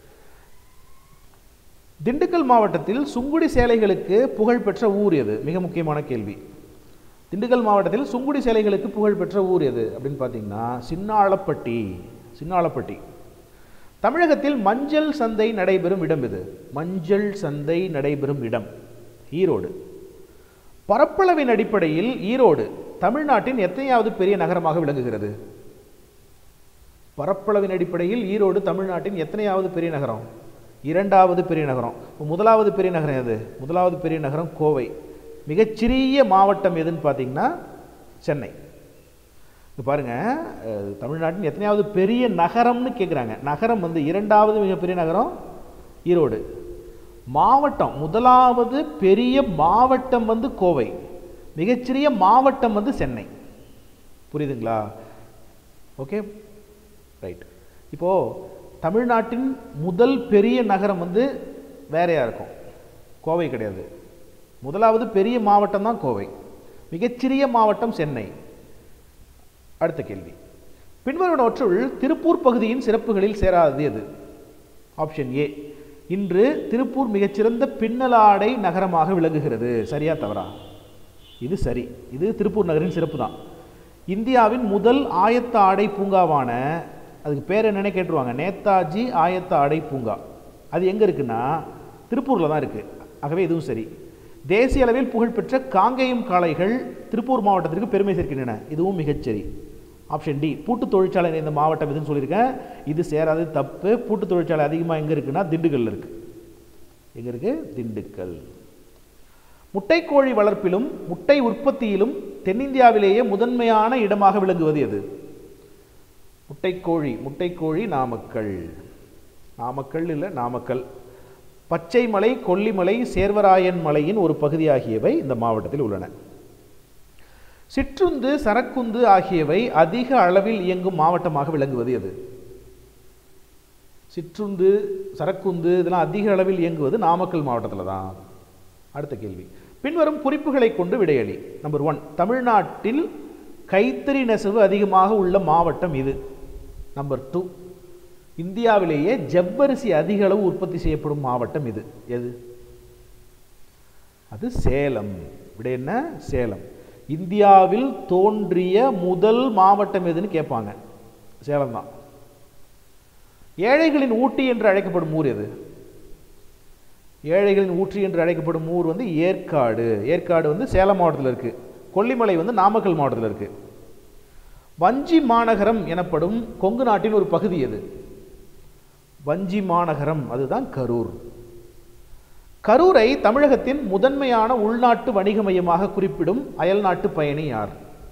திண்டுக்கல் மாவட்டத்தில் சுங்குடி சேலைகளுக்கு புகழ்பெற்ற ஊர் எது மிக முக்கியமான கேள்வி திண்டுக்கல் மாவட்டத்தில் சுங்குடி சேலைகளுக்கு புகழ்பெற்ற ஊர் எது அப்படின்னு பார்த்தீங்கன்னா சின்னாளப்பட்டி சின்னாளப்பட்டி தமிழகத்தில் மஞ்சள் சந்தை நடைபெறும் இடம் எது மஞ்சள் சந்தை நடைபெறும் இடம் ஈரோடு பரப்பளவின் அடிப்படையில் ஈரோடு தமிழ்நாட்டின் எத்தனையாவது பெரிய நகரமாக விளங்குகிறது பரப்பளவின் அடிப்படையில் ஈரோடு தமிழ்நாட்டின் எத்தனையாவது பெரிய நகரம் இரண்டாவது பெரிய நகரம் இப்போ முதலாவது பெரிய நகரம் எது முதலாவது பெரிய நகரம் கோவை மிகச்சிறிய மாவட்டம் எதுன்னு பார்த்தீங்கன்னா சென்னை இப்போ பாருங்கள் தமிழ்நாட்டின் எத்தனையாவது பெரிய நகரம்னு கேட்குறாங்க நகரம் வந்து இரண்டாவது மிகப்பெரிய நகரம் ஈரோடு மாவட்டம் முதலாவது பெரிய மாவட்டம் வந்து கோவை மிகச்சிறிய மாவட்டம் வந்து சென்னை புரியுதுங்களா ஓகே ரைட் இப்போது தமிழ்நாட்டின் முதல் பெரிய நகரம் வந்து வேறையாக இருக்கும் கோவை கிடையாது முதலாவது பெரிய மாவட்டம் தான் கோவை மிகச்சிறிய மாவட்டம் சென்னை அடுத்த கேள்வி பின்வருவனவற்றுள் திருப்பூர் பகுதியின் சிறப்புகளில் சேராதது எது ஆப்ஷன் ஏ இன்று திருப்பூர் மிகச்சிறந்த பின்னலாடை நகரமாக விளங்குகிறது சரியா தவறா இது சரி இது திருப்பூர் நகரின் சிறப்பு தான் இந்தியாவின் முதல் ஆயத்த ஆடை பூங்காவான அதுக்கு பேர் என்னன்னே கேட்டுருவாங்க நேதாஜி ஆயத்த ஆடை பூங்கா அது எங்கே இருக்குன்னா திருப்பூரில் தான் இருக்குது ஆகவே இதுவும் சரி தேசிய அளவில் புகழ்பெற்ற காங்கேயம் காளைகள் திருப்பூர் மாவட்டத்திற்கு பெருமை சேர்க்கின்றன இதுவும் மிகச்சரி ஆப்ஷன் டி பூட்டு தொழிற்சாலை இந்த மாவட்டம் எதுன்னு சொல்லியிருக்கேன் இது சேராது தப்பு பூட்டு தொழிற்சாலை அதிகமாக எங்கே இருக்குன்னா திண்டுக்கல்ல இருக்கு எங்கே இருக்கு திண்டுக்கல் முட்டைக்கோழி வளர்ப்பிலும் முட்டை உற்பத்தியிலும் தென்னிந்தியாவிலேயே முதன்மையான இடமாக விளங்குவது எது முட்டைக்கோழி முட்டைக்கோழி நாமக்கல் நாமக்கல் இல்லை நாமக்கல் பச்சைமலை கொல்லிமலை சேர்வராயன் மலையின் ஒரு பகுதியாகியவை இந்த மாவட்டத்தில் உள்ளன சிற்றுந்து சரக்குந்து ஆகியவை அதிக அளவில் இயங்கும் மாவட்டமாக விளங்குவது எது சிற்றுந்து சரக்குந்து இதெல்லாம் அதிக அளவில் இயங்குவது நாமக்கல் மாவட்டத்தில் தான் அடுத்த கேள்வி பின்வரும் குறிப்புகளை கொண்டு விடையளி நம்பர் ஒன் தமிழ்நாட்டில் கைத்தறி நெசவு அதிகமாக உள்ள மாவட்டம் இது நம்பர் டூ இந்தியாவிலேயே ஜவ்வரிசி அதிக அளவு உற்பத்தி செய்யப்படும் மாவட்டம் இது எது அது சேலம் விட என்ன சேலம் இந்தியாவில் தோன்றிய முதல் மாவட்டம் எதுன்னு கேட்பாங்க சேலம் தான் ஏழைகளின் ஊட்டி என்று அழைக்கப்படும் ஊர் எது ஏழைகளின் ஊற்றி என்று அழைக்கப்படும் ஊர் வந்து ஏற்காடு ஏற்காடு வந்து சேலம் மாவட்டத்தில் இருக்கு கொல்லிமலை வந்து நாமக்கல் மாவட்டத்தில் இருக்கு வஞ்சி மாநகரம் எனப்படும் கொங்கு நாட்டின் ஒரு பகுதி எது வஞ்சி மாநகரம் அதுதான் கரூர் கரூரை தமிழகத்தின் முதன்மையான உள்நாட்டு வணிக மையமாக குறிப்பிடும் அயல்நாட்டு பயணி யார்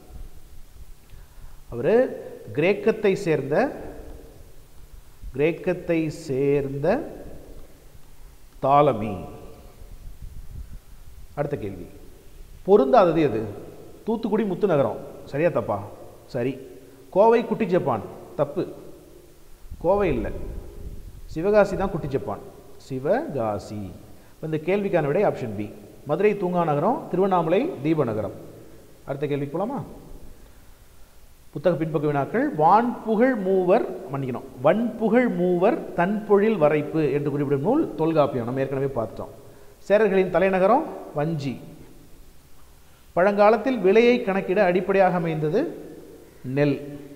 அவர் கிரேக்கத்தை சேர்ந்த கிரேக்கத்தை சேர்ந்த தாலமி அடுத்த கேள்வி பொருந்தாதது எது தூத்துக்குடி முத்துநகரம் சரியா தப்பா சரி கோவை குட்டி ஜப்பான் தப்பு கோவை இல்லை சிவகாசி தான் குட்டி ஜப்பான் சிவகாசி இப்ப இந்த கேள்விக்கான விடை ஆப்ஷன் பி மதுரை தூங்கா நகரம் திருவண்ணாமலை தீப நகரம் அடுத்த கேள்விக்கு போலாமா புத்தக பின்பக்க வினாக்கள் வான்புகழ் மூவர் மன்னிக்கணும் வன்புகழ் மூவர் தன்பொழில் வரைப்பு என்று குறிப்பிடும் நூல் தொல்காப்பியம் நம்ம ஏற்கனவே பார்த்துட்டோம் சேரர்களின் தலைநகரம் வஞ்சி பழங்காலத்தில் விலையை கணக்கிட அடிப்படையாக அமைந்தது நெல்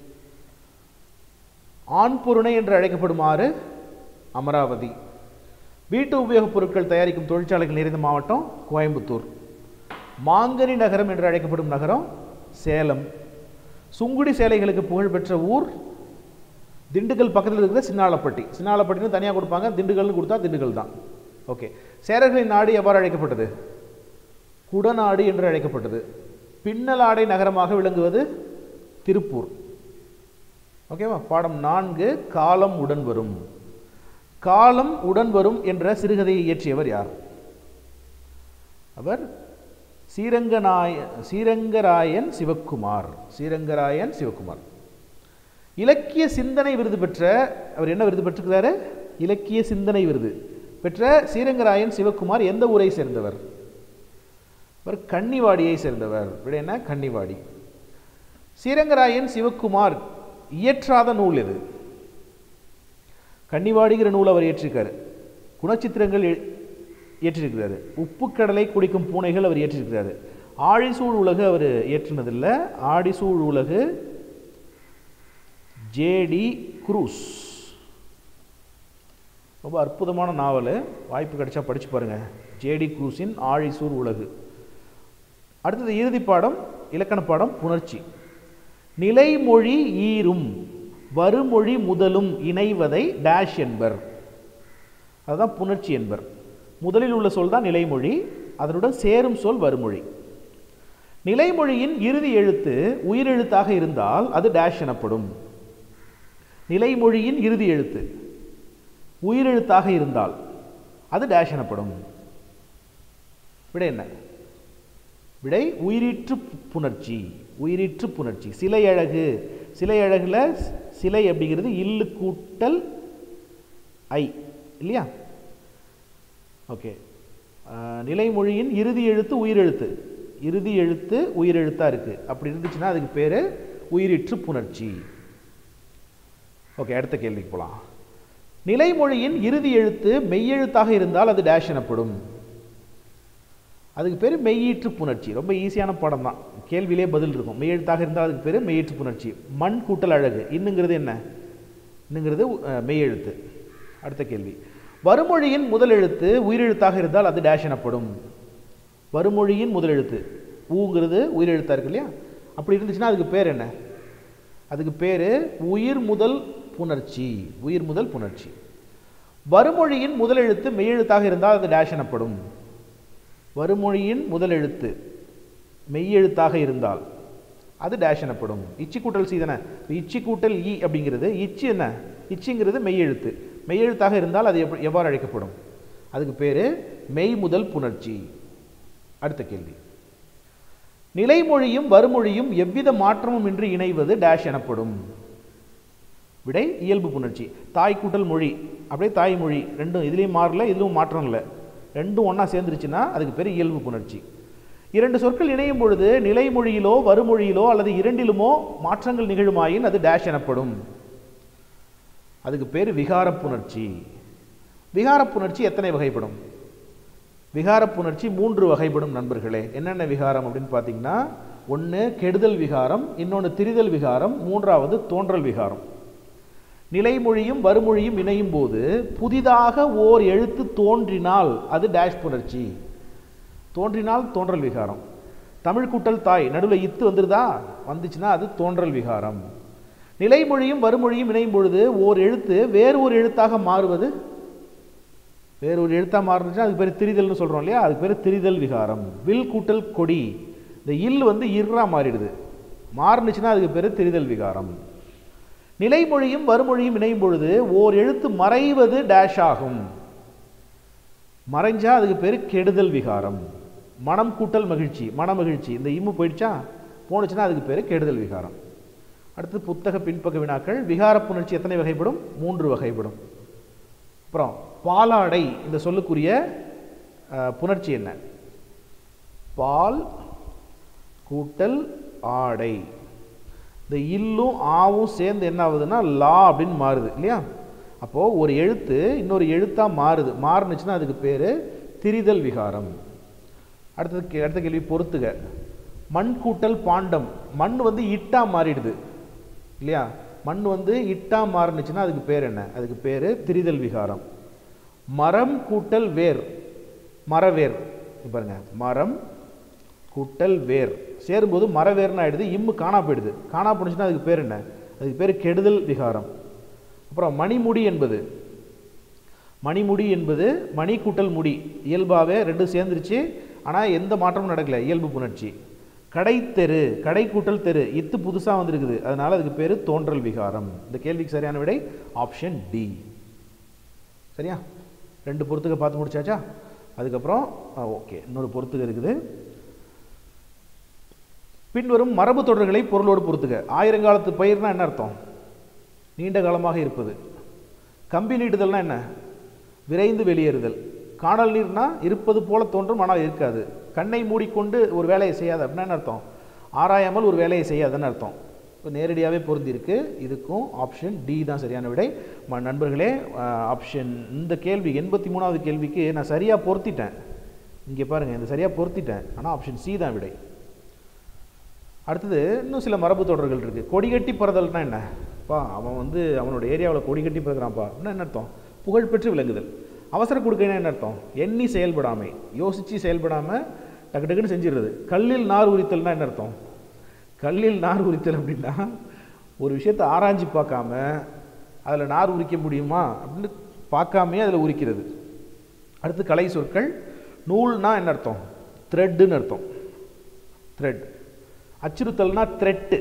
ஆண்பொருணை என்று அழைக்கப்படுமாறு அமராவதி வீட்டு உபயோகப் பொருட்கள் தயாரிக்கும் தொழிற்சாலைகள் நிறைந்த மாவட்டம் கோயம்புத்தூர் மாங்கனி நகரம் என்று அழைக்கப்படும் நகரம் சேலம் சுங்குடி சேலைகளுக்கு புகழ்பெற்ற ஊர் திண்டுக்கல் பக்கத்தில் இருக்கிற சின்னாளப்பட்டி சின்னாளப்பட்டின்னு தனியாக கொடுப்பாங்க திண்டுக்கல்னு கொடுத்தா திண்டுக்கல் தான் ஓகே சேரர்களின் நாடு எவ்வாறு அழைக்கப்பட்டது குடநாடு என்று அழைக்கப்பட்டது பின்னலாடை நகரமாக விளங்குவது திருப்பூர் ஓகேவா பாடம் நான்கு காலம் உடன் வரும் காலம் உடன் வரும் என்ற சிறுகதையை இயற்றியவர் யார் அவர் ஸ்ரீரங்கநாய ஸ்ரீரங்கராயன் சிவக்குமார் ஸ்ரீரங்கராயன் சிவக்குமார் இலக்கிய சிந்தனை விருது பெற்ற அவர் என்ன விருது பெற்றிருக்கிறாரு இலக்கிய சிந்தனை விருது பெற்ற ஸ்ரீரங்கராயன் சிவக்குமார் எந்த ஊரை சேர்ந்தவர் அவர் கன்னிவாடியை சேர்ந்தவர் விட என்ன கன்னிவாடி ஸ்ரீரங்கராயன் சிவக்குமார் இயற்றாத நூல் எது கன்னிவாடிங்கிற நூல் அவர் இயற்றிருக்காரு குணச்சித்திரங்கள் எ- இயற்றிருக்கிறாரு உப்புக்கடலை குடிக்கும் பூனைகள் அவர் இயற்றிருக்கிறாரு ஆழிசூழ் உலகு அவர் இயற்றினதில்லை ஆடிசூழ் உலகு ஜேடி குரூஸ் ரொம்ப அற்புதமான நாவல் வாய்ப்பு கிடைச்சா படிச்சு பாருங்க ஜேடி குரூஸின் ஆழிசூர் உலகு அடுத்தது இறுதி பாடம் இலக்கண பாடம் புணர்ச்சி நிலைமொழி ஈரும் வருமொழி முதலும் இணைவதை டேஷ் என்பர் அதுதான் புணர்ச்சி என்பர் முதலில் உள்ள சொல் தான் நிலைமொழி அதனுடன் சேரும் சொல் வருமொழி நிலைமொழியின் இறுதி எழுத்து உயிரெழுத்தாக இருந்தால் அது டேஷ் எனப்படும் நிலைமொழியின் இறுதி எழுத்து உயிரெழுத்தாக இருந்தால் அது டேஷ் எனப்படும் விடை என்ன விடை உயிரீற்று பு- புணர்ச்சி உயிரீற்று புணர்ச்சி சிலை அழகு சிலை அழகுல ஸ்- சிலை அப்படிங்கிறது இல்லு கூட்டல் ஐ இல்லையா ஓகே நிலைமொழியின் இறுதி எழுத்து உயிரெழுத்து இறுதி எழுத்து உயிரெழுத்தா இருக்கு அப்படி இருந்துச்சுன்னா அதுக்கு பேரு உயிரிற்று புணர்ச்சி ஓகே அடுத்த கேள்விக்கு போலாம் நிலைமொழியின் இறுதி எழுத்து மெய்யெழுத்தாக இருந்தால் அது டேஷ் எனப்படும் அதுக்கு பேர் மெய்யீற்று புணர்ச்சி ரொம்ப ஈஸியான பாடம் தான் கேள்வியிலே பதில் இருக்கும் மெய்யெழுத்தாக இருந்தால் அதுக்கு பேர் மெய்யீற்று புணர்ச்சி மண் கூட்டல் அழகு இன்னுங்கிறது என்ன இன்னுங்கிறது அஹ், மெய்யெழுத்து அடுத்த கேள்வி வருமொழியின் முதல் எழுத்து உயிரெழுத்தாக இருந்தால் அது டேஷ் எனப்படும் வருமொழியின் முதல் எழுத்து ஊங்கிறது உயிரெழுத்தா இருக்கு இல்லையா அப்படி இருந்துச்சுன்னா அதுக்கு பேர் என்ன அதுக்கு பேர் உயிர் முதல் புணர்ச்சி உயிர் முதல் புணர்ச்சி வருமொழியின் முதல் எழுத்து மெய்யெழுத்தாக இருந்தால் அது டேஷ் எனப்படும் வருமொழியின் முதல் எழுத்து மெய்யெழுத்தாக இருந்தால் அது டேஷ் எனப்படும் இச்சி கூட்டல் சி தானே இப்ப இச்சி கூட்டல் இ அப்படிங்கிறது இச்சி என்ன இச்சிங்கிறது மெய்யெழுத்து மெய்யெழுத்தாக இருந்தால் அது எப்படி எவ்வாறு அழைக்கப்படும் அதுக்கு பேர் மெய் முதல் புணர்ச்சி அடுத்த கேள்வி நிலைமொழியும் வருமொழியும் எவ்வித மாற்றமும் இன்றி இணைவது டேஷ் எனப்படும் விடை இயல்பு புணர்ச்சி தாய் கூட்டல் மொழி அப்படியே தாய்மொழி ரெண்டும் இதுலேயும் மாறல இதுவும் மாற்றம் இல்லை ரெண்டும் ஒன்றா சேர்ந்துருச்சுன்னா அதுக்கு பேர் இயல்பு புணர்ச்சி இரண்டு சொற்கள் இணையும் பொழுது நிலைமொழியிலோ வருமொழியிலோ அல்லது இரண்டிலுமோ மாற்றங்கள் நிகழுமாயின் அது டேஷ் எனப்படும் அதுக்கு பேர் விகாரப் புணர்ச்சி விகாரப் புணர்ச்சி எத்தனை வகைப்படும் விகாரப் புணர்ச்சி மூன்று வகைப்படும் நண்பர்களே என்னென்ன விகாரம் அப்படின்னு பார்த்தீங்கன்னா ஒன்று கெடுதல் விகாரம் இன்னொன்று திரிதல் விகாரம் மூன்றாவது தோன்றல் விகாரம் நிலைமொழியும் வருமொழியும் இணையும் போது புதிதாக ஓர் எழுத்து தோன்றினால் அது டேஷ் புணர்ச்சி தோன்றினால் தோன்றல் விகாரம் தமிழ் கூட்டல் தாய் நடுவில் இத்து வந்துருதா வந்துச்சுன்னா அது தோன்றல் விகாரம் நிலைமொழியும் வருமொழியும் இணையும் பொழுது ஓர் எழுத்து வேறு ஒரு எழுத்தாக மாறுவது வேறு ஒரு எழுத்தா மாறுனுச்சுன்னா அதுக்கு பேர் திரிதல்னு சொல்றோம் இல்லையா அதுக்கு பேர் திரிதல் விகாரம் வில் கூட்டல் கொடி இந்த இல் வந்து இர்ரா மாறிடுது மாறுனுச்சுன்னா அதுக்கு பேர் திரிதல் விகாரம் நிலைமொழியும் வருமொழியும் இணையும் பொழுது ஓர் எழுத்து மறைவது டேஷ் ஆகும் மறைஞ்சா அதுக்கு பேர் கெடுதல் விகாரம் மனம் கூட்டல் மகிழ்ச்சி மன மகிழ்ச்சி இந்த இம்மு போயிடுச்சா போணுச்சுன்னா அதுக்கு பேர் கெடுதல் விகாரம் அடுத்து புத்தக பின்பக்க வினாக்கள் விகார புணர்ச்சி எத்தனை வகைப்படும் மூன்று வகைப்படும் அப்புறம் பாலாடை இந்த சொல்லுக்குரிய அஹ், புணர்ச்சி என்ன பால் கூட்டல் ஆடை இந்த இல்லும் ஆவும் சேர்ந்து என்ன ஆகுதுன்னா லா அப்படின்னு மாறுது இல்லையா அப்போது ஒரு எழுத்து இன்னொரு எழுத்தாக மாறுது மாறுனுச்சுன்னா அதுக்கு பேர் திரிதல் விகாரம் அடுத்தது கே- அடுத்த கேள்வி பொறுத்துக மண் கூட்டல் பாண்டம் மண் வந்து இட்டா மாறிடுது இல்லையா மண் வந்து இட்டா மாறுனுச்சுன்னா அதுக்கு பேர் என்ன அதுக்கு பேர் திரிதல் விகாரம் மரம் கூட்டல் வேர் மரவேர் இங்க பாருங்க மரம் கூட்டல் வேர் சேரும்போது மரவேர்னு ஆயிடுது இம்மு காணா போயிடுது காணா போணுச்சுன்னா அதுக்கு பேர் என்ன அதுக்கு பேர் கெடுதல் விகாரம் அப்புறம் மணிமுடி என்பது மணிமுடி என்பது மணி கூட்டல் முடி இயல்பாகவே ரெண்டும் சேர்ந்துருச்சு ஆனால் எந்த மாற்றமும் நடக்கல இயல்பு புணர்ச்சி கடைத்தெரு கடை கூட்டல் தெரு இத்து புதுசாக வந்திருக்குது அதனால அதுக்கு பேர் தோன்றல் விகாரம் இந்த கேள்விக்கு சரியான விடை ஆப்ஷன் டி சரியா ரெண்டு பொறுத்துக்க பார்த்து முடிச்சாச்சா அதுக்கப்புறம் ஓகே இன்னொரு பொறுத்துக்க இருக்குது பின்வரும் மரபு தொடர்களை பொருளோடு பொறுத்துக ஆயிரங்காலத்து பயிர்னா என்ன அர்த்தம் நீண்ட காலமாக இருப்பது கம்பி நீட்டுதல்னா என்ன விரைந்து வெளியேறுதல் காணல் நீர்னா இருப்பது போல தோன்றும் ஆனால் இருக்காது கண்ணை மூடிக்கொண்டு ஒரு வேலையை செய்யாது அப்படின்னா என்ன அர்த்தம் ஆராயாமல் ஒரு வேலையை செய்யாதுன்னு அர்த்தம் இப்போ நேரடியாகவே பொருந்திருக்கு இதுக்கும் ஆப்ஷன் டி தான் சரியான விடை ம- நண்பர்களே ஆப்ஷன் இந்த கேள்வி எண்பத்தி மூணாவது கேள்விக்கு நான் சரியாக பொருத்திட்டேன் இங்கே பாருங்கள் இந்த சரியாக பொருத்திட்டேன் ஆனால் ஆப்ஷன் சி தான் விடை அடுத்தது இன்னும் சில மரபு தொடர்கள் இருக்குது கொடிகட்டி பறதல்னா என்ன பா அவன் வந்து அவனோட ஏரியாவில் கொடிகட்டி பறக்கிறான்ப்பா அப்படின்னா என்ன அர்த்தம் புகழ்பெற்று விளங்குதல் அவசர கொடுக்கைனா என்ன அர்த்தம் எண்ணி செயல்படாமை யோசித்து செயல்படாமல் டக்கு டக்குன்னு செஞ்சிடுறது கல்லில் நார் உரித்தல்னா என்ன அர்த்தம் கல்லில் நார் உரித்தல் அப்படின்னா ஒரு விஷயத்தை ஆராய்ஞ்சு பார்க்காம அதில் நார் உரிக்க முடியுமா அப்படின்னு பார்க்காமே அதில் உரிக்கிறது அடுத்து கலை சொற்கள் நூல்னா என்ன அர்த்தம் த்ரெட்டுன்னு அர்த்தம் த்ரெட் அச்சுறுத்தல்னா த்ரெட்டு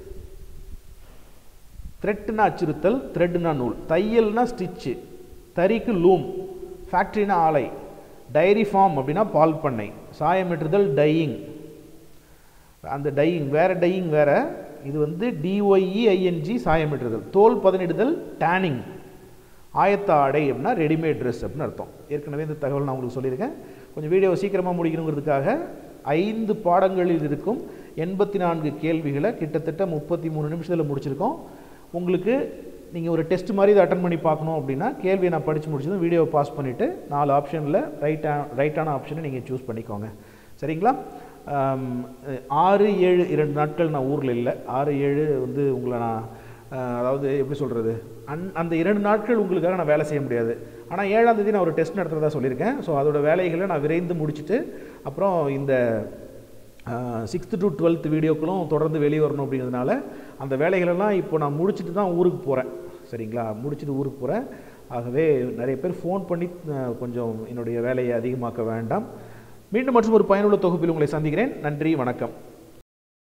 த்ரெட்டுனா அச்சுறுத்தல் த்ரெட்னா நூல் தையல்னா ஸ்டிச்சு தறிக்கு லூம் ஃபேக்ட்ரினா ஆலை டைரி ஃபார்ம் அப்படின்னா பால் பண்ணை சாயமிட்டுதல் டையிங் அந்த டையிங் வேற டையிங் வேற இது வந்து டிஒஇஐஎன்ஜி சாயமிட்டுதல் தோல் பதனிடுதல் டேனிங் ஆயத்த ஆடை அப்படின்னா ரெடிமேட் ட்ரெஸ் அப்படின்னு அர்த்தம் ஏற்கனவே இந்த தகவல் நான் உங்களுக்கு சொல்லியிருக்கேன் கொஞ்சம் வீடியோவை சீக்கிரமாக முடிக்கணுங்கிறதுக்காக ஐந்து பாடங்களில் இருக்கும் எண்பத்தி நான்கு கேள்விகளை கிட்டத்தட்ட முப்பத்தி மூணு நிமிஷத்தில் முடிச்சிருக்கோம் உங்களுக்கு நீங்கள் ஒரு டெஸ்ட் மாதிரி இதை அட்டன் பண்ணி பார்க்கணும் அப்படின்னா கேள்வியை நான் படித்து முடிச்சதும் வீடியோவை பாஸ் பண்ணிவிட்டு நாலு ஆப்ஷனில் ரைட்டா ரைட்டான ஆப்ஷனை நீங்கள் சூஸ் பண்ணிக்கோங்க சரிங்களா ஆம், ஆறு ஏழு இரண்டு நாட்கள் நான் ஊரில் இல்லை ஆறு ஏழு வந்து உங்களை நான் அஹ், அதாவது எப்படி சொல்கிறது அந் அந்த இரண்டு நாட்கள் உங்களுக்காக நான் வேலை செய்ய முடியாது ஆனால் ஏழாம் தேதி நான் ஒரு டெஸ்ட் நடத்துகிறதா சொல்லியிருக்கேன் ஸோ அதோட வேலைகளை நான் விரைந்து முடிச்சுட்டு அப்புறம் இந்த சிக்ஸ்த்து டு டுவெல்த் வீடியோக்களும் தொடர்ந்து வெளியே வரணும் அப்படிங்கிறதுனால அந்த வேலைகளெல்லாம் இப்போ நான் முடிச்சுட்டு தான் ஊருக்கு போகிறேன் சரிங்களா முடிச்சுட்டு ஊருக்கு போகிறேன் ஆகவே நிறைய பேர் ஃபோன் பண்ணி அஹ், கொஞ்சம் என்னுடைய வேலையை அதிகமாக்க வேண்டாம் மீண்டும் மற்றும் ஒரு பயனுள்ள தொகுப்பில் உங்களை சந்திக்கிறேன் நன்றி வணக்கம்